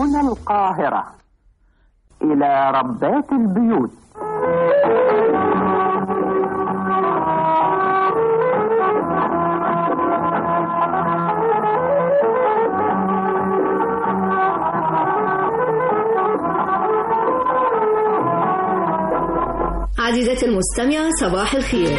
هنا القاهرة إلى ربات البيوت عزيزتي المستمعة صباح الخير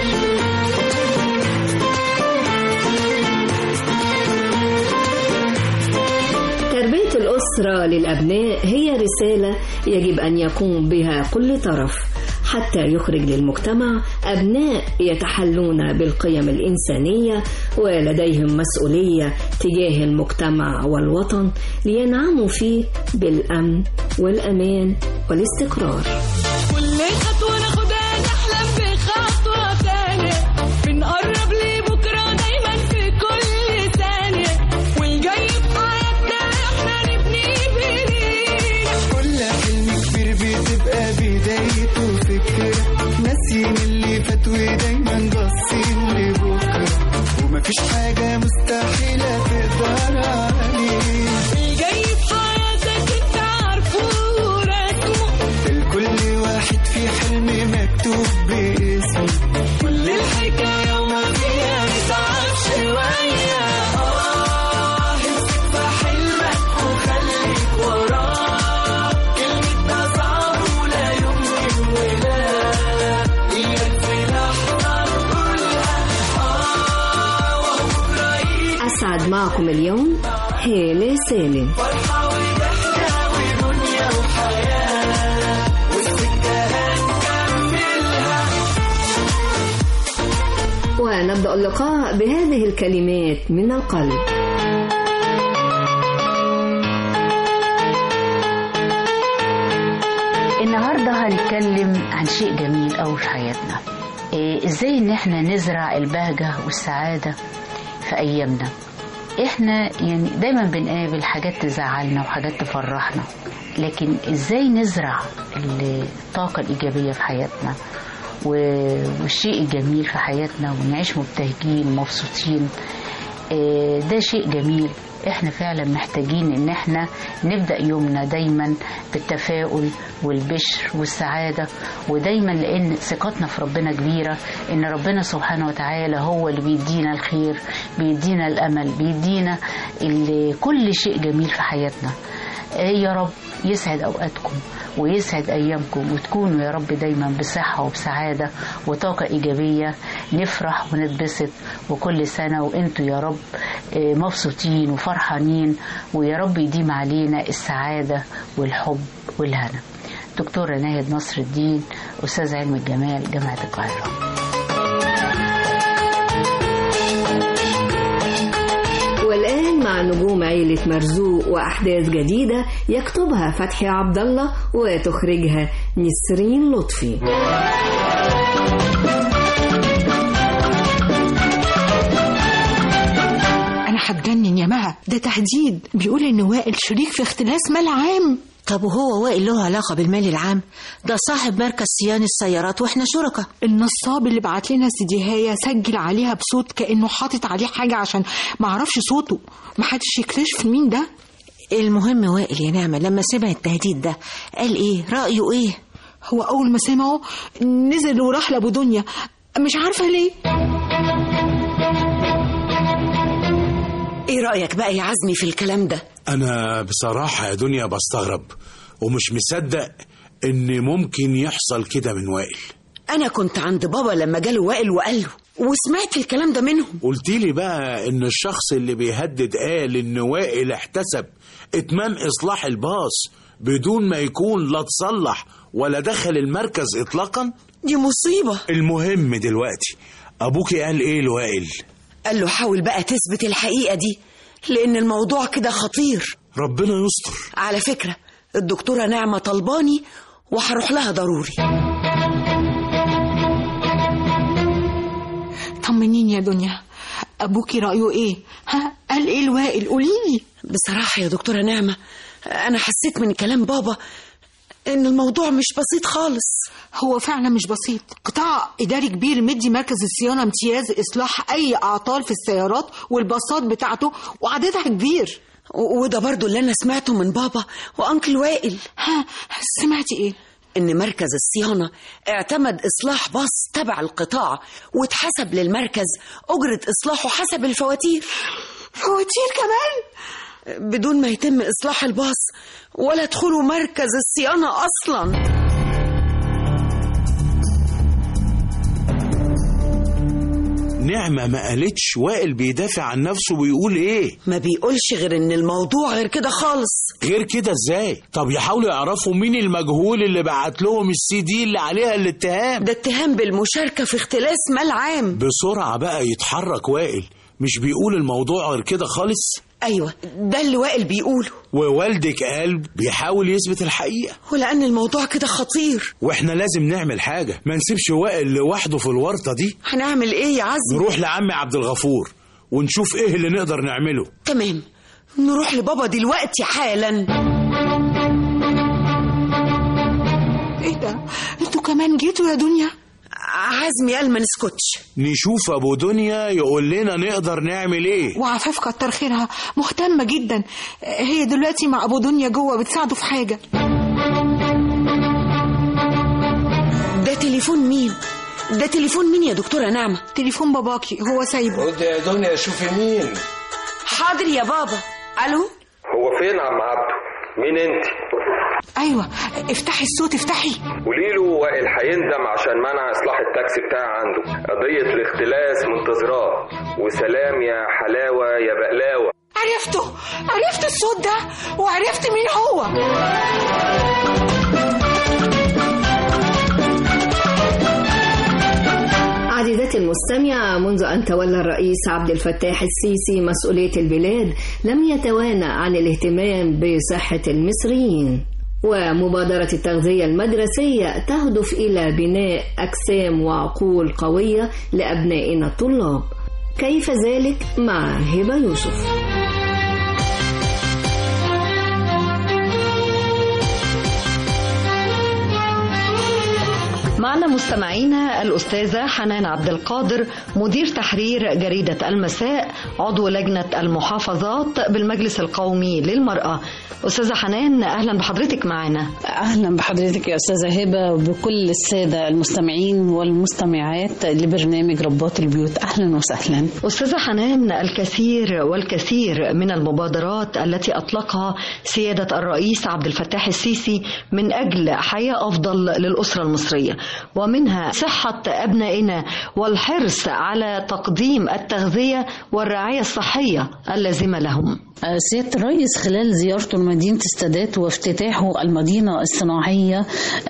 تربية الأسرة للأبناء هي رسالة يجب أن يقوم بها كل طرف حتى يخرج للمجتمع أبناء يتحلون بالقيم الإنسانية ولديهم مسؤولية تجاه المجتمع والوطن لينعموا فيه بالأمن والأمان والاستقرار كل خطوة ناخدها نحلم بخطوة تانية بنقرب لبكرة دايما في كل ثانية والجاي في حياتنا احنا نبني بإيدينا كل حلم كبير بتبقى بدايته فكرة ناسيين اللي فات ودايما باصين لبكرة ومفيش حاجة مستحيلة تقدر عليه الجاي في حياتك انت عارفه ورسمه الكل واحد في حلم مكتوب باسمه كل الحكاية وما فيها نتعب شوية اه امسك في حلمك وخليك وراه كلمة ده صعب ولا يمكن ولا إياك في لحظة نقولها اه وبكرة يجي أسعد معكم اليوم هالة سالم فرحة وضحكة ودنيا وحياة والسكة هنكملها ونبدأ اللقاء بهذه الكلمات من القلب النهارده هنتكلم عن شيء جميل قوي في حياتنا إيه ازاي ان احنا نزرع البهجه والسعاده في ايامنا احنا يعني دايما بنقابل حاجات تزعلنا وحاجات تفرحنا لكن ازاي نزرع الطاقه الايجابيه في حياتنا و- والشيء الجميل في حياتنا ونعيش مبتهجين مبسوطين آه، ده شيء جميل احنا فعلا محتاجين ان احنا نبدا يومنا دايما بالتفاؤل والبشر والسعاده ودايما لان ثقتنا في ربنا كبيره ان ربنا سبحانه وتعالى هو اللي بيدينا الخير بيدينا الامل بيدينا ال- كل شيء جميل في حياتنا آه، يا رب يسعد اوقاتكم ويسعد ايامكم وتكونوا يا رب دايما بصحه وبسعاده وطاقه ايجابيه نفرح ونتبسط وكل سنه وانتوا يا رب آه، مبسوطين وفرحانين ويا رب يديم علينا السعاده والحب والهنا دكتورة ناهد نصر الدين أستاذ علم الجمال جامعة القاهرة والآن مع نجوم عيلة مرزوق وأحداث جديدة يكتبها فتحي عبد الله وتخرجها نسرين لطفي انا هتجنن يا مها ده تهديد بيقول ان وائل شريك في اختلاس مال عام طب وهو وائل له علاقة بالمال العام ده صاحب مركز صيانة السيارات واحنا شركاء النصاب اللي بعت لنا سيديهايه سجل عليها بصوت كانه حاطط عليه حاجه عشان ما اعرفش صوته ما حدش يكتشف مين ده المهم وائل يا نعمة لما سمع التهديد ده قال ايه رأيه ايه هو اول ما سمعه نزل وراح لابو دنيا مش عارفه ليه ايه رأيك بقى يا عزمي في الكلام ده أنا بصراحة يا دنيا بستغرب ومش مصدق إن ممكن يحصل كده من وائل انا كنت عند بابا لما جاله وائل وقال له وسمعت الكلام ده منهم قلت لي بقى إن الشخص اللي بيهدد قال إن وائل احتسب إتمام إصلاح الباص بدون ما يكون لا تصلح ولا دخل المركز إطلاقا دي مصيبة المهم دلوقتي أبوكي قال إيه لوائل قال له حاول بقى تثبت الحقيقة دي لأن الموضوع كده خطير ربنا يستر على فكرة الدكتورة نعمة طلباني وهروح لها ضروري طمنيني يا دنيا ابوكي رايه ايه ها قال ايه الوائل قوليلي بصراحة يا دكتورة نعمة أنا حسيت من كلام بابا إن الموضوع مش بسيط خالص هو فعلا مش بسيط قطاع إداري كبير مدي مركز الصيانة امتياز إصلاح أي أعطال في السيارات والباصات بتاعته وعددها كبير و- وده برضو اللي أنا سمعته من بابا وأنكل وائل ها سمعتي ايه إن مركز الصيانة اعتمد إصلاح باص تبع القطاع واتحسب للمركز أجرة إصلاحه حسب الفواتير فواتير كمان بدون ما يتم إصلاح الباص ولا دخوله مركز الصيانة أصلا نعمة ما قالتش وائل بيدافع عن نفسه ويقول ايه ما بيقولش غير إن الموضوع غير كده خالص غير كده ازاي طب يحاولوا يعرفوا مين المجهول اللي بعت لهم السي دي اللي عليها الاتهام ده اتهام بالمشاركة في اختلاس مال عام بسرعة بقى يتحرك وائل مش بيقول الموضوع غير كده خالص أيوة ده اللي وائل بيقوله ووالدك قال بيحاول يثبت الحقيقة ولأن الموضوع كده خطير واحنا لازم نعمل حاجة ما نسيبش وائل لوحده في الورطة دي هنعمل إيه يا عزمي نروح لعمي عبد الغفور ونشوف ايه اللي نقدر نعمله تمام نروح لبابا دلوقتي حالا ايه ده انتوا كمان جيتوا يا دنيا عزمي قال ما نسكتش نشوف ابو دنيا يقول لنا نقدر نعمل ايه وعفاف كتر خيرها مهتمة جدا هي دلوقتي مع أبو دنيا جوه بتساعده في حاجة ده تليفون مين ده تليفون مين يا دكتورة نعمة تليفون باباكي هو سايبه خد يا دنيا شوفي مين حاضر يا بابا ألو هو فين عم عبده مين انت أيوة افتحي الصوت افتحي قولي له وائل هيندم عشان منع اصلاح التاكسي بتاعه عنده قضيه الاختلاس منتظراه وسلام يا حلاوه يا بقلاوه عرفته عرفت الصوت ده وعرفت مين هو عزيزتي المستمعة منذ أن تولى الرئيس عبد الفتاح السيسي مسؤولية البلاد لم يتوانى عن الاهتمام بصحة المصريين ومبادرة التغذية المدرسية تهدف إلى بناء أجسام وعقول قوية لأبنائنا الطلاب كيف ذلك مع هبة يوسف معنا مستمعينا الأستاذة حنان عبد القادر مدير تحرير جريدة المساء عضو لجنة المحافظات بالمجلس القومي للمرأة أستاذة حنان أهلا بحضرتك معنا اهلا بحضرتك يا استاذه هبه وبكل الساده المستمعين والمستمعات لبرنامج ربات البيوت اهلا وسهلا أستاذة حنان الكثير والكثير من المبادرات التي أطلقها سيادة الرئيس عبد الفتاح السيسي من أجل حياة أفضل للأسرة المصرية ومنها صحة أبنائنا والحرص على تقديم التغذية والرعاية الصحية اللازمة لهم آه، سيادة الرئيس خلال زيارته لمدينة السادات وافتتاحه المدينة الصناعية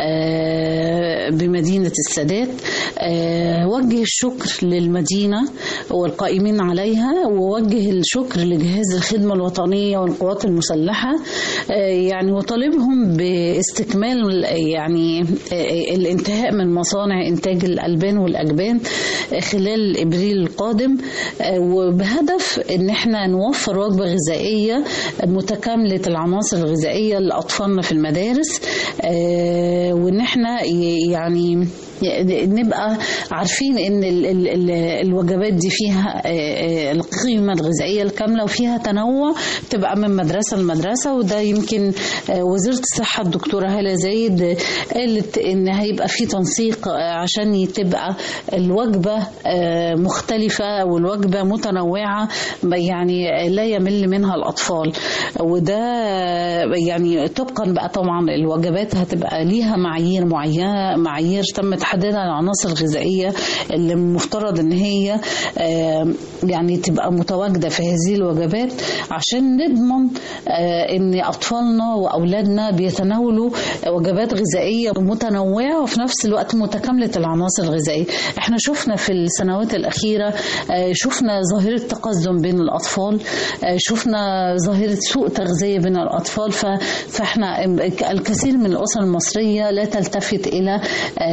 آه، بمدينة السادات آه، وجه الشكر للمدينة والقائمين عليها ووجه الشكر لجهاز الخدمة الوطنية والقوات المسلحة آه، يعني وطالبهم باستكمال يعني آه، الانتهاء من مصانع إنتاج الألبان والأجبان آه، خلال إبريل القادم آه، وبهدف إن احنا نوفر وجبة غذائية متكاملة العناصر الغذائية لأطفالنا في المدارس آه، وإن احنا ي- يعني نبقى عارفين ان ال- ال- ال- الوجبات دي فيها آه، آه، القيمه الغذائيه الكامله وفيها تنوع تبقى من مدرسه لمدرسه وده يمكن آه، وزيره الصحه الدكتوره هاله زايد آه، قالت ان هيبقى في تنسيق آه، عشان تبقى الوجبه آه، مختلفه والوجبه متنوعه يعني لا يمل منها الاطفال وده آه، يعني طبقا بقى طبعا الوجبات هتبقى ليها معايير معينه معايير تم تحديدها العناصر الغذائيه اللي المفترض ان هي آه، يعني تبقى متواجده في هذه الوجبات عشان نضمن آه، ان اطفالنا واولادنا بيتناولوا وجبات غذائيه متنوعه وفي نفس الوقت متكامله العناصر الغذائيه احنا شفنا في السنوات الاخيره آه، شفنا ظاهره تقزم بين الاطفال آه، شفنا ظاهره سوء تغذيه بين الاطفال ف- فاحنا الكثير من الاسر المصريه لا تلتفت الى آه،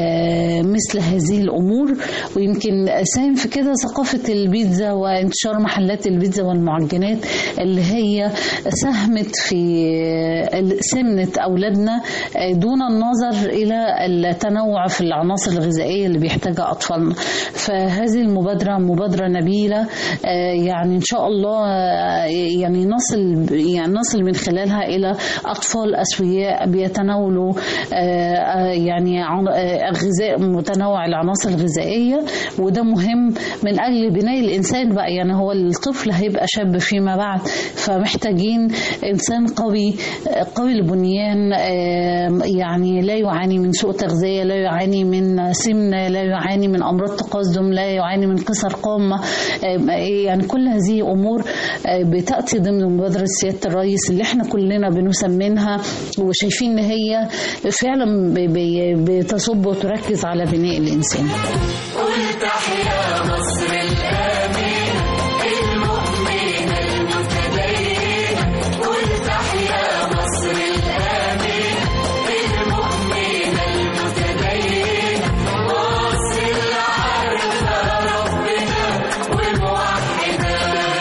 آه، مثل هذه الأمور ويمكن ساهم في كده ثقافة البيتزا وانتشار محلات البيتزا والمعجنات اللي هي ساهمت في آه، سمنة أولادنا آه، دون النظر إلى التنوع في العناصر الغذائية اللي بيحتاجها أطفالنا فهذه المبادرة مبادرة نبيلة آه، يعني إن شاء الله آه، يعني نصل يعني نصل من خلالها إلى أطفال أسوياء بيتناولوا آه، آه، يعني عن- آه، غذاء متنوع العناصر الغذائية وده مهم من أجل بناء الإنسان بقى يعني هو الطفل هيبقى شاب فيما بعد فمحتاجين إنسان قوي آه، قوي البنيان آه، يعني لا يعاني من سوء تغذية لا يعاني من سمنة لا يعاني من أمراض تقدم لا يعاني من قصر قامة آه، يعني كل هذه أمور آه، بتأتي ضمن مبادرة سيادة الرئيس اللي احنا كلنا بنسمنها وشايفين ان هي فعلا ب- ب- بتصب وتركز على بناء الإنسان قل تحيا مصر الآمنة المؤمنة المتدينة قل تحيا مصر الآمنة المؤمنة المتدينة مصر اللي عارفة ربنا وموحدة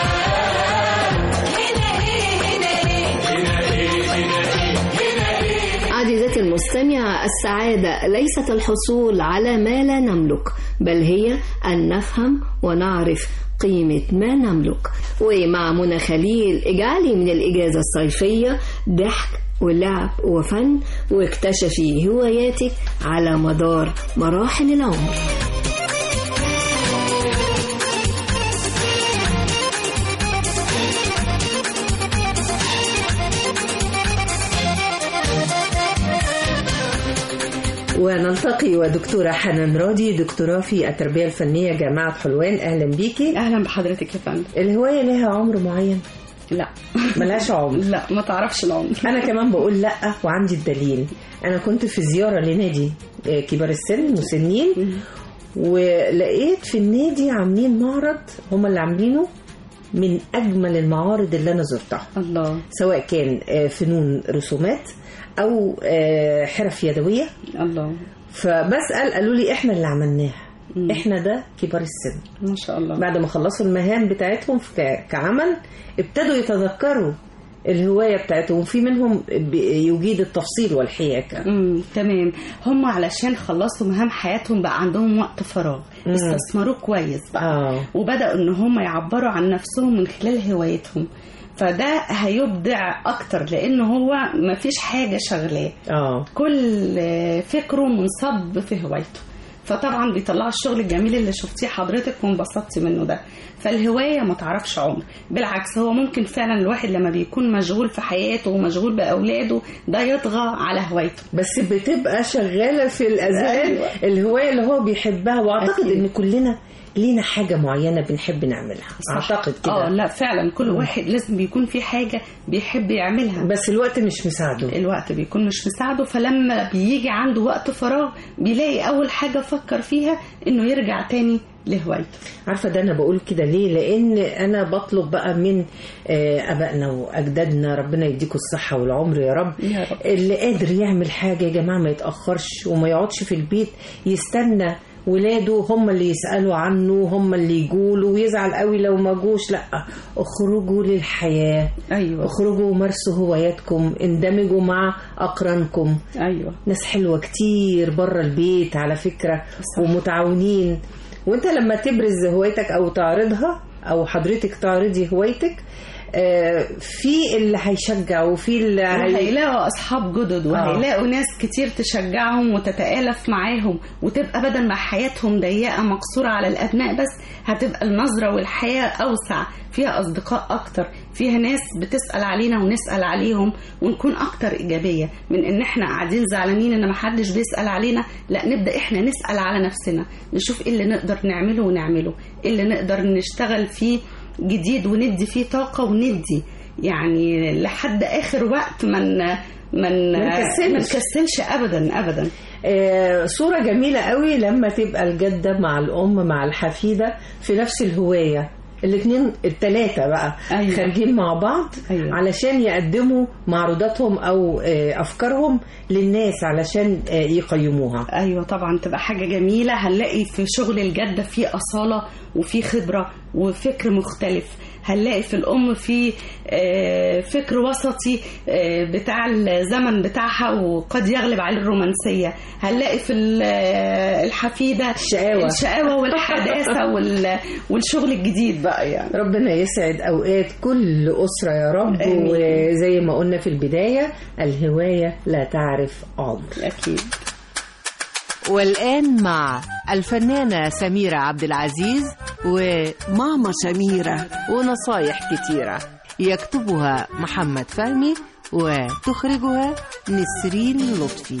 هنا ايه هنا ايه هنا ايه هنا ايه هنا ايه عزيزتي المستمعة السعادة ليست الحصول على ما لا نملك بل هي أن نفهم ونعرف قيمة ما نملك ومع منى خليل اجعلي من الإجازة الصيفية ضحك ولعب وفن واكتشفي هواياتك على مدار مراحل العمر ونلتقي ودكتورة حنان راضي دكتوراه في التربية الفنية جامعة حلوان أهلا بيكي اهلا بحضرتك يا فندم الهواية لها عمر معين لا ملهاش عمر لا ما تعرفش العمر أنا كمان بقول لأ وعندي الدليل أنا كنت في زيارة لنادي آه، كبار السن مسنين ولقيت في النادي عاملين معرض هم اللي عاملينه من أجمل المعارض اللي أنا زرتها الله سواء كان آه، فنون رسومات أو آه، حرف يدوية الله فبسأل قالوا لي احنا اللي عملناها احنا ده كبار السن ما شاء الله بعد ما خلصوا المهام بتاعتهم في ك- كعمل ابتدوا يتذكروا الهواية بتاعتهم وفي منهم ب- يجيد التفصيل والحياكة امم تمام هم علشان خلصوا مهام حياتهم بقى عندهم وقت فراغ مم. استثمروه كويس بقى آه. وبداوا ان هم يعبروا عن نفسهم من خلال هوايتهم فده هيبدع اكتر لان هو مفيش حاجه شغلاه اه كل فكره منصب في هوايته فطبعا بيطلعوا الشغل الجميل اللي شفتيه حضرتك وانبسطتي منه ده فالهوايه ما تعرفش عمر بالعكس هو ممكن فعلا الواحد لما بيكون مشغول في حياته ومشغول باولاده ده يطغى على هوايته بس بتبقى شغالة في الأذهان أيوة. الهواية اللي هو بيحبها وأعتقد أكيد. إن كلنا لينا حاجة معينة بنحب نعملها أعتقد كده اه لا فعلا كل واحد لازم بيكون في حاجه بيحب يعملها بس الوقت مش مساعده الوقت بيكون مش مساعده فلما بيجي عنده وقت فراغ بيلاقي اول حاجه فكر فيها انه يرجع تاني لهوايته عارفه ده انا بقول كده ليه لان انا بطلب بقى من آه، ابائنا واجدادنا ربنا يديكم الصحه والعمر يا رب يا رب. اللي قادر يعمل حاجه يا جماعه ما يتاخرش وما يقعدش في البيت يستنى ولاده هم اللي يسالوا عنه هم اللي يقولوا ويزعل قوي لو ما جوش لا اخرجوا للحياه ايوه اخرجوا ومارسوا هواياتكم اندمجوا مع اقرانكم ايوه ناس حلوه كتير بره البيت على فكره ومتعاونين وانت لما تبرز هوايتك او تعرضها او حضرتك تعرضي هوايتك آه، في اللي هيشجع وفي اللي هي... هيلاقوا اصحاب جدد وهيلاقوا ناس كتير تشجعهم وتتآلف معاهم وتبقى بدل ما حياتهم ضيقه مقصوره على الابناء بس هتبقى النظره والحياه اوسع فيها اصدقاء اكتر فيها ناس بتسال علينا ونسال عليهم ونكون اكتر ايجابيه من ان احنا قاعدين زعلانين ان محدش بيسال علينا لا نبدا احنا نسال على نفسنا نشوف ايه اللي نقدر نعمله ونعمله ايه اللي نقدر نشتغل فيه جديد وندي فيه طاقة وندي يعني لحد آخر وقت من من ما نكسلش. ما نكسلش أبدا أبدا آه، صورة جميلة قوي لما تبقى الجدة مع الأم مع الحفيدة في نفس الهواية الاثنين الثلاثه بقى أيوة. خارجين مع بعض أيوة. علشان يقدموا معروضاتهم او آه، افكارهم للناس علشان آه، يقيموها ايوه طبعا تبقى حاجه جميله هنلاقي في شغل الجده في اصاله وفي خبره وفكر مختلف هنلاقي في الام في آه، فكر وسطي آه، بتاع الزمن بتاعها وقد يغلب عليه الرومانسيه هنلاقي في ال- آه، الحفيده الشقاوة. الشقاوه والحداثه وال- والشغل الجديد بقى يعني ربنا يسعد اوقات كل اسره يا رب آمين. وزي ما قلنا في البدايه الهوايه لا تعرف عمر اكيد والآن مع الفنانة سميرة عبد العزيز وماما سميرة ونصايح كتيرة يكتبها محمد فهمي وتخرجها نسرين لطفي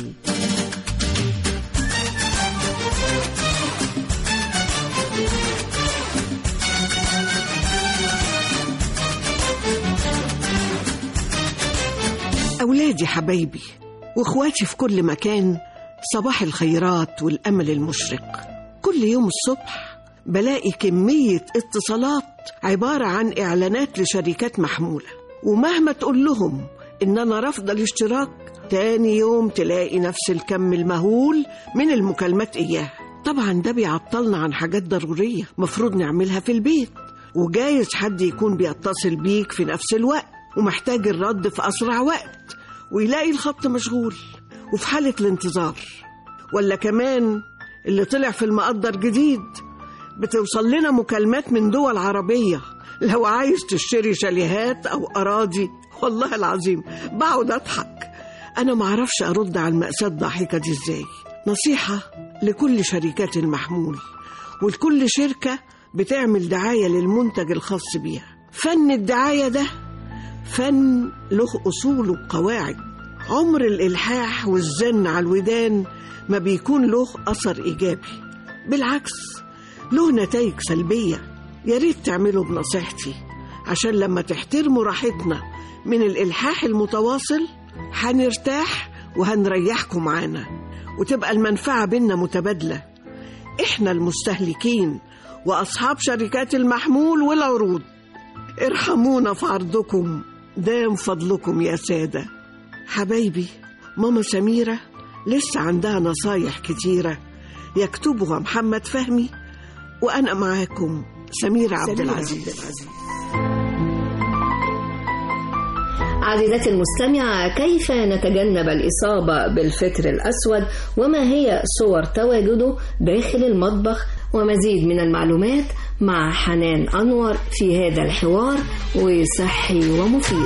أولادي حبايبي وإخواتي في كل مكان صباح الخيرات والأمل المشرق كل يوم الصبح بلاقي كمية اتصالات عبارة عن إعلانات لشركات محمولة ومهما تقول لهم إن أنا رافضة الاشتراك تاني يوم تلاقي نفس الكم المهول من المكالمات إياها طبعا ده بيعطلنا عن حاجات ضرورية مفروض نعملها في البيت وجايز حد يكون بيتصل بيك في نفس الوقت ومحتاج الرد في أسرع وقت ويلاقي الخط مشغول وفي حالة الانتظار ولا كمان اللي طلع في المقدر جديد بتوصل لنا مكالمات من دول عربية لو عايز تشتري شاليهات أو أراضي والله العظيم بقعد أضحك أنا معرفش أرد على المأساة الضاحكة دي إزاي نصيحة لكل شركات المحمول ولكل شركة بتعمل دعاية للمنتج الخاص بيها فن الدعاية ده فن له أصول وقواعد عمر الإلحاح والزن على الودان ما بيكون له أثر إيجابي بالعكس له نتائج سلبية يا ريت تعملوا بنصيحتي عشان لما تحترموا راحتنا من الإلحاح المتواصل هنرتاح وهنريحكم معانا وتبقى المنفعة بينا متبادلة إحنا المستهلكين وأصحاب شركات المحمول والعروض ارحمونا في عرضكم دام فضلكم يا سادة حبايبي ماما سميرة لسه عندها نصايح كتيرة يكتبها محمد فهمي وأنا معاكم سميرة عبد العزيز عزيزتي المستمعة كيف نتجنب الإصابة بالفطر الأسود وما هي صور تواجده داخل المطبخ ومزيد من المعلومات مع حنان أنور في هذا الحوار وصحي ومفيد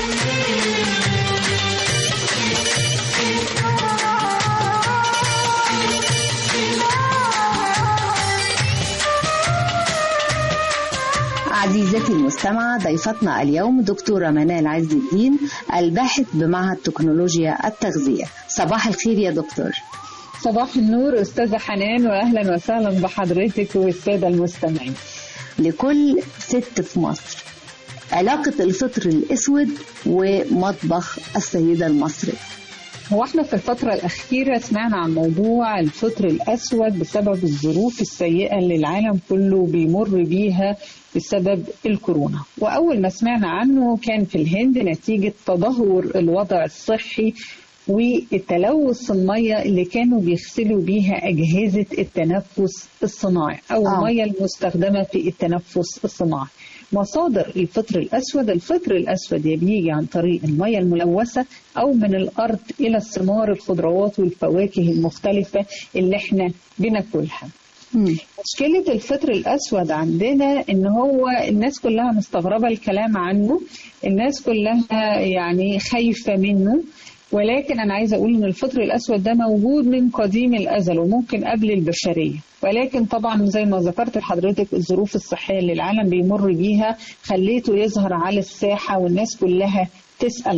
عزيزتي المستمعة ضيفتنا اليوم دكتورة منال عز الدين الباحث بمعهد تكنولوجيا التغذية صباح الخير يا دكتور صباح النور أستاذة حنان وأهلا وسهلا بحضرتك والسادة المستمعين لكل ست في مصر علاقة الفطر الأسود ومطبخ السيدة المصرية هو احنا في الفترة الأخيرة سمعنا عن موضوع الفطر الأسود بسبب الظروف السيئة اللي العالم كله بيمر بيها بسبب الكورونا وأول ما سمعنا عنه كان في الهند نتيجة تدهور الوضع الصحي والتلوث المية اللي كانوا بيغسلوا بيها أجهزة التنفس الصناعي أو آه. المية المستخدمة في التنفس الصناعي مصادر الفطر الأسود الفطر الأسود يا بيجي عن طريق المية الملوثة أو من الأرض إلى الثمار الخضروات والفواكه المختلفة اللي احنا بناكلها مشكلة الفطر الأسود عندنا إن هو الناس كلها مستغربة الكلام عنه الناس كلها يعني خايفة منه ولكن أنا عايزة أقول إن الفطر الأسود ده موجود من قديم الأزل وممكن قبل البشرية ولكن طبعا زي ما ذكرت لحضرتك الظروف الصحية اللي العالم بيمر بيها خليته يظهر على الساحة والناس كلها تسأل عنه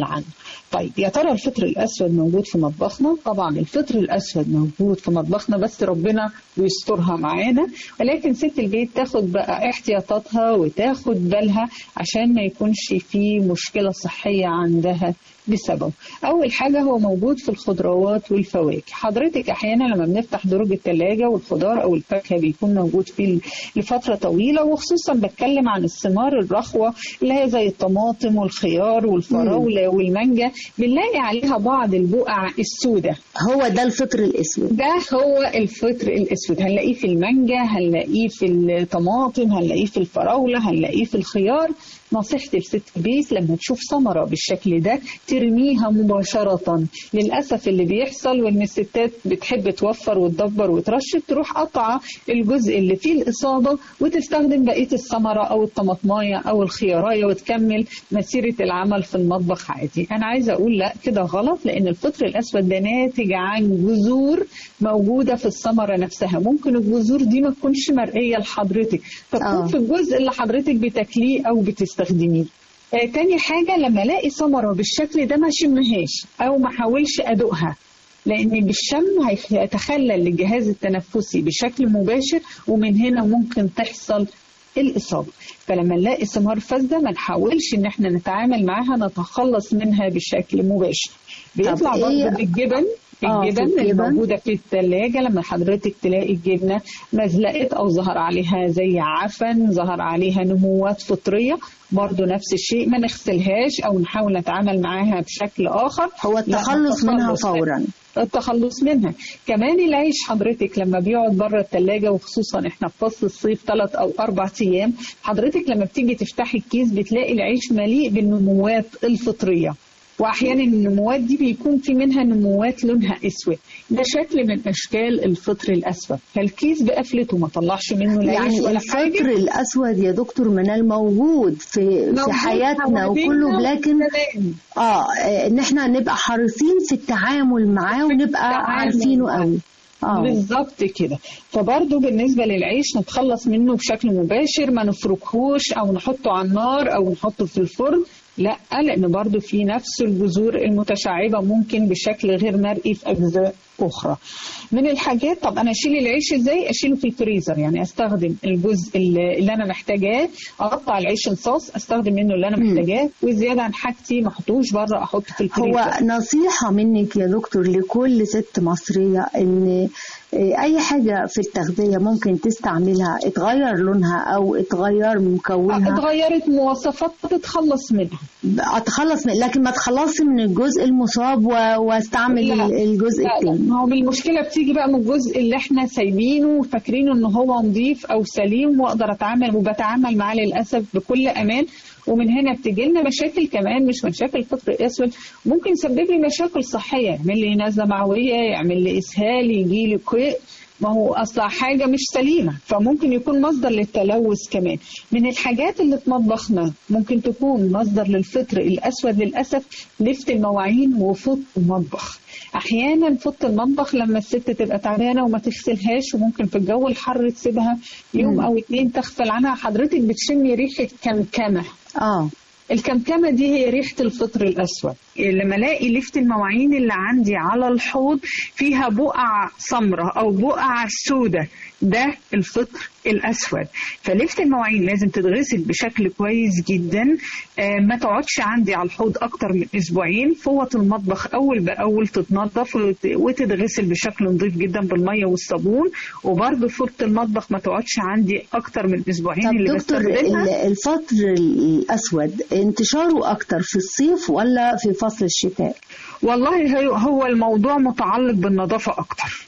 طيب يا ترى الفطر الاسود موجود في مطبخنا طبعا الفطر الاسود موجود في مطبخنا بس ربنا بيسترها معانا ولكن ست البيت تاخد بقى احتياطاتها وتاخد بالها عشان ما يكونش في مشكله صحيه عندها بسببه اول حاجه هو موجود في الخضروات والفواكه حضرتك احيانا لما بنفتح درج الثلاجه والخضار او الفاكهه بيكون موجود فيه لفتره طويله وخصوصا بتكلم عن الثمار الرخوه اللي هي زي الطماطم والخيار والفراوله والمانجا بنلاقي عليها بعض البقع السوداء هو ده الفطر الاسود ده هو الفطر الاسود هنلاقيه في المانجا هنلاقيه في الطماطم هنلاقيه في الفراوله هنلاقيه في الخيار نصيحتي لست البيت لما تشوف ثمرة بالشكل ده ترميها مباشرة للأسف اللي بيحصل وإن الستات بتحب توفر وتدبر وترشد تروح قطعة الجزء اللي فيه الإصابة وتستخدم بقية الثمرة أو الطماطماية أو الخياراية وتكمل مسيرة العمل في المطبخ عادي أنا عايزة أقول لا كده غلط لأن الفطر الأسود ده ناتج عن جذور موجودة في الثمرة نفسها ممكن الجذور دي ما تكونش مرئية لحضرتك فتكون آه. في الجزء اللي حضرتك بتاكليه أو بتستخدميه آه تاني حاجة لما الاقي ثمرة بالشكل ده ما شمهاش او ما حاولش ادوقها لان بالشم هيتخلل الجهاز التنفسي بشكل مباشر ومن هنا ممكن تحصل الاصابه فلما نلاقي ثمار فاسده ما نحاولش ان احنا نتعامل معاها نتخلص منها بشكل مباشر بيطلع إيه؟ برضه بالجبن آه، في الجبن الجبن. الموجودة في الثلاجة لما حضرتك تلاقي الجبنة مزلقت أو ظهر عليها زي عفن ظهر عليها نموات فطرية برضو نفس الشيء ما نغسلهاش أو نحاول نتعامل معاها بشكل آخر هو لا، التخلص منها التخلص فورا التخلص منها كمان العيش حضرتك لما بيقعد بره الثلاجة وخصوصا احنا في فصل الصيف ثلاث او اربع ايام حضرتك لما بتيجي تفتحي الكيس بتلاقي العيش مليء بالنموات الفطرية واحيانا النموات دي بيكون في منها نموات لونها اسود ده شكل من اشكال الفطر الاسود فالكيس بقفلته ما طلعش منه العيش يعني ولا الفطر حاجه الاسود يا دكتور منال موجود في موجود في حياتنا حوالينا وكله لكن وكمان. اه آه، ان احنا نبقى حريصين في التعامل معاه ونبقى التعامل عارفينه معاه. قوي اه بالظبط كده فبرضه بالنسبة للعيش نتخلص منه بشكل مباشر ما نفركهوش أو نحطه على النار أو نحطه في الفرن لا لأن برضه في نفس الجذور المتشعبة ممكن بشكل غير مرئي في أجزاء أخرى من الحاجات طب أنا أشيل العيش إزاي أشيله في الفريزر يعني أستخدم الجزء اللي اللي أنا محتاجاه أقطع العيش نصاص أستخدم منه اللي أنا محتاجاه والزيادة عن حاجتي ما أحطوش بره أحطه في الفريزر هو نصيحة منك يا دكتور لكل ست مصرية ان آه، اي حاجة في التغذية ممكن تستعملها اتغير لونها او اتغير مكونها اتغيرت مواصفات تتخلص منها اتخلص من لكن ما اتخلصش من الجزء المصاب و- واستعمل لا. ال- الجزء لا، لا. التاني ما هو المشكله بتيجي بقى من الجزء اللي احنا سايبينه وفاكرينه ان هو نظيف او سليم واقدر اتعامل وبتعامل معاه للاسف بكل امان ومن هنا بتجي لنا مشاكل كمان مش مشاكل فطر الاسود ممكن يسبب لي مشاكل صحيه يعمل لي نزله معويه يعمل لي اسهال يجي لي قيء ما هو اصلا حاجه مش سليمه فممكن يكون مصدر للتلوث كمان من الحاجات اللي في مطبخنا ممكن تكون مصدر للفطر الاسود للاسف لفت المواعين وفوط المطبخ احيانا فوط المطبخ لما الست تبقى تعبانه وما تغسلهاش وممكن في الجو الحر تسيبها يوم او اتنين تغفل عنها حضرتك بتشمي ريحه كمكمه اه الكمكمه دي هي ريحه الفطر الاسود لما الاقي لفت المواعين اللي عندي على الحوض فيها بقع سمراء او بقع سودة ده الفطر الاسود فلفت المواعين لازم تتغسل بشكل كويس جدا آه، ما تقعدش عندي على الحوض اكتر من اسبوعين فوط المطبخ اول باول تتنظف وت- وتتغسل بشكل نظيف جدا بالميه والصابون وبرده فوط المطبخ ما تقعدش عندي اكتر من اسبوعين طب اللي دكتور بستخدمها ال- الفطر الاسود انتشاره اكتر في الصيف ولا في فصل الشتاء والله هو- هو الموضوع متعلق بالنظافة أكتر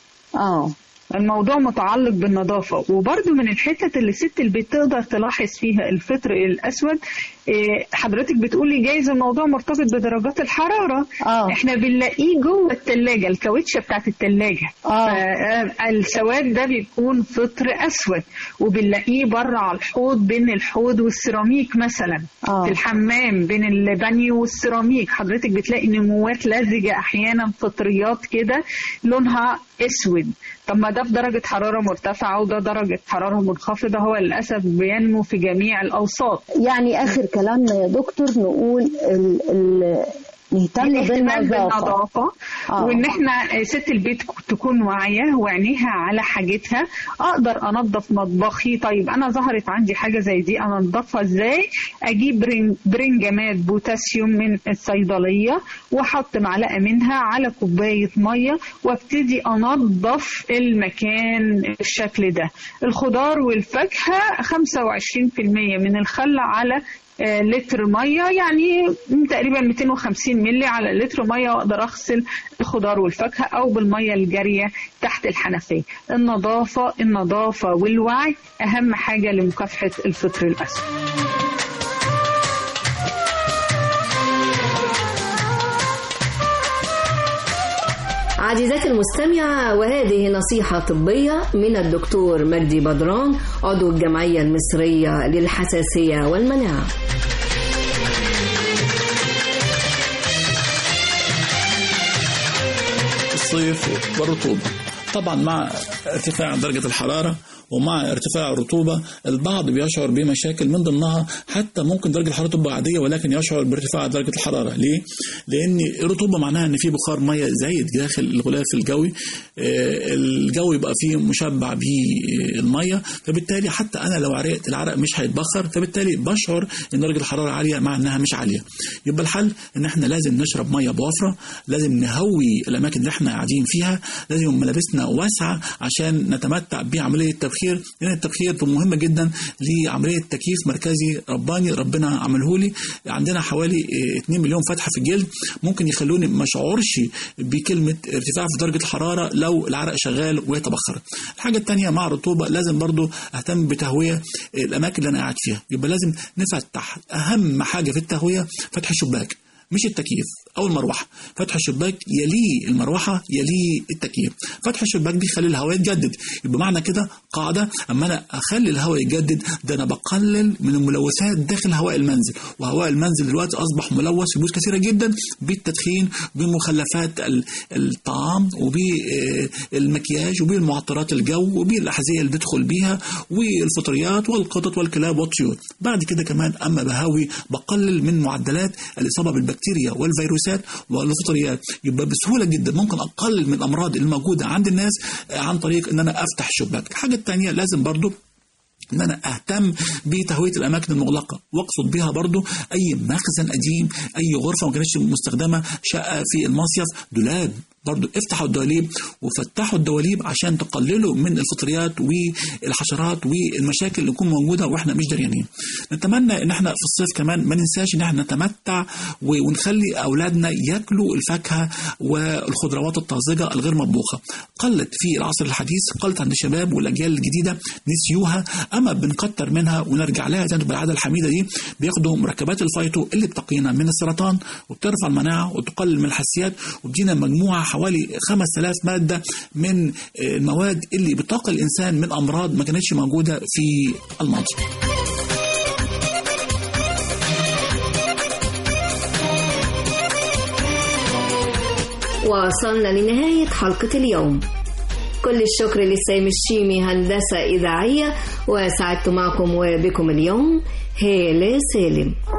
اه الموضوع متعلق بالنظافة وبرده من الحتت اللي ست البيت تقدر تلاحظ فيها الفطر الأسود إيه، حضرتك بتقولي جايز الموضوع مرتبط بدرجات الحرارة آه. احنا بنلاقيه جوه التلاجة الكاوتشة بتاعت التلاجة آه. ف- السواد ده بيكون فطر أسود وبنلاقيه بره على الحوض بين الحوض والسيراميك مثلا آه. في الحمام بين البانيو والسيراميك حضرتك بتلاقي نموات لزجة أحيانا فطريات كده لونها أسود طب ما ده في درجة حرارة مرتفعة وده درجة حرارة منخفضة هو للأسف بينمو في جميع الأوساط يعني اخر كلامنا يا دكتور نقول ال ال نهتم الاهتمام بالنظافة. بالنظافة آه. وان احنا ست البيت تكون واعية وعينيها على حاجتها اقدر انظف مطبخي طيب انا ظهرت عندي حاجة زي دي انظفها ازاي اجيب برن- برنجمات بوتاسيوم من الصيدلية واحط معلقة منها على كوباية مية وابتدي انظف المكان بالشكل ده الخضار والفاكهة 25% من الخل على آه، لتر ميه يعني تقريبا 250 مللي على لتر ميه واقدر اغسل الخضار والفاكهه او بالميه الجاريه تحت الحنفيه النظافه النظافه والوعي اهم حاجه لمكافحه الفطر الاسود عزيزاتي المستمعة وهذه نصيحة طبية من الدكتور مجدي بدران عضو الجمعية المصرية للحساسية والمناعة الصيف والرطوبة طبعا مع ارتفاع درجة الحرارة ومع ارتفاع الرطوبة البعض بيشعر بمشاكل من ضمنها حتى ممكن درجة الحرارة تبقى عادية ولكن يشعر بارتفاع درجة الحرارة ليه؟ لأن الرطوبة معناها إن في بخار مية زايد داخل الغلاف الجوي آه، الجو يبقى فيه مشبع بالمية فبالتالي حتى أنا لو عرقت العرق مش هيتبخر فبالتالي بشعر إن درجة الحرارة عالية مع إنها مش عالية يبقى الحل إن إحنا لازم نشرب مية بوفرة لازم نهوي الأماكن اللي إحنا قاعدين فيها لازم ملابسنا واسعة عشان نتمتع بعملية التبخير لأن التبخير مهمة جدا لعملية تكييف مركزي رباني ربنا عمله لي عندنا حوالي آه، 2 مليون فتحة في الجلد ممكن يخلوني ما اشعرش بكلمة ارتفاع في درجة الحرارة لو العرق شغال ويتبخر الحاجة التانية مع الرطوبة لازم برضو اهتم بتهوية الأماكن اللي أنا قاعد فيها يبقى لازم نفتح أهم حاجة في التهوية فتح الشباك مش التكييف او المروحه فتح الشباك يليه المروحه يليه التكييف فتح الشباك بيخلي الهواء يتجدد يبقى معنى كده قاعده اما انا اخلي الهواء يتجدد ده انا بقلل من الملوثات داخل هواء المنزل وهواء المنزل دلوقتي اصبح ملوث في بيوت كثيره جدا بالتدخين بمخلفات ال- الطعام وبالمكياج وبالمعطرات الجو وبالاحذيه اللي بيدخل بيها والفطريات والقطط والكلاب والطيور بعد كده كمان اما بهوي بقلل من معدلات الاصابه بالبكتيريا والفيروسات والفطريات يبقى بسهوله جدا ممكن اقلل من الامراض الموجوده عند الناس آه، عن طريق ان انا افتح الشباك الحاجه الثانيه لازم برضو ان انا اهتم بتهويه الاماكن المغلقه واقصد بها برضو اي مخزن قديم اي غرفه ما كانتش مستخدمه شقه في المصيف دولاب برضو افتحوا الدواليب وفتحوا الدواليب عشان تقللوا من الفطريات والحشرات والمشاكل اللي تكون موجوده واحنا مش دريانين. نتمنى ان احنا في الصيف كمان ما ننساش ان احنا نتمتع و- ونخلي اولادنا ياكلوا الفاكهه والخضروات الطازجه الغير مطبوخه. قلت في العصر الحديث قلت عند الشباب والاجيال الجديده نسيوها اما بنكتر منها ونرجع لها تاني بالعاده الحميده دي بياخدوا مركبات الفايتو اللي بتقينا من السرطان وبترفع المناعه وتقلل من الحساسيات وبدينا مجموعه حوالي 5000 ماده من آه، المواد اللي بتقي الانسان من امراض ما كانتش موجوده في الماضي. وصلنا لنهاية حلقة اليوم كل الشكر لسامي الشيمي هندسة إذاعية وسعدت معكم وبكم اليوم هالة سالم